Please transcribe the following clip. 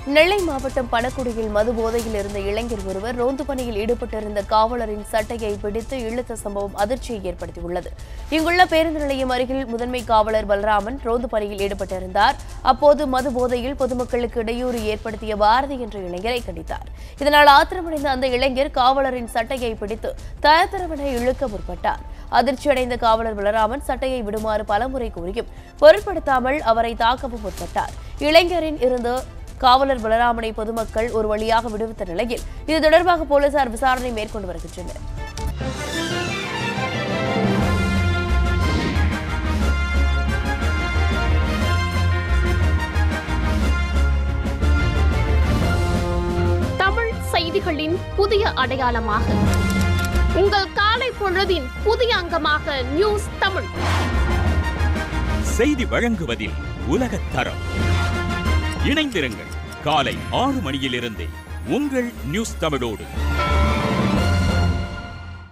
நெல்லை மாவட்டம் பணக்குடியில் மது போதையில் இருந்த இளைஞர் ஒருவர் ரோந்து பணியில் ஈடுபட்டிருந்த காவலரின் சட்டையை பிடித்து இழுத்த சம்பவம் அதிர்ச்சியை ஏற்படுத்தியுள்ளது இங்குள்ள பேருந்து நிலையம் அருகில் முதன்மை காவலர் பலராமன் ரோந்து பணியில் ஈடுபட்டிருந்தார் அப்போது மது போதையில் பொதுமக்களுக்கு இடையூறு ஏற்படுத்திய பாரதி என்ற இளைஞரை கண்டித்தார் இதனால் ஆத்திரமடைந்த அந்த இளைஞர் காவலரின் சட்டையை பிடித்து தயத்தரவனை இழுக்க முற்பட்டார் அதிர்ச்சியடைந்த காவலர் பலராமன் சட்டையை விடுமாறு பலமுறை கூறியும் பொருட்படுத்தாமல் அவரை தாக்கவும் முற்பட்டார் இளைஞரின் இருந்து காவலர் பலராமனை பொதுமக்கள் ஒரு வழியாக விடுவித்த நிலையில் இது தொடர்பாக போலீசார் விசாரணை மேற்கொண்டு வருகின்றனர் தமிழ் செய்திகளின் புதிய அடையாளமாக உங்கள் காலை பொழுதின் புதிய அங்கமாக நியூஸ் தமிழ் செய்தி வழங்குவதில் உலகத் தரம் இணைந்திருங்கள் காலை ஆறு மணியிலிருந்தே உங்கள் நியூஸ் தமிழோடு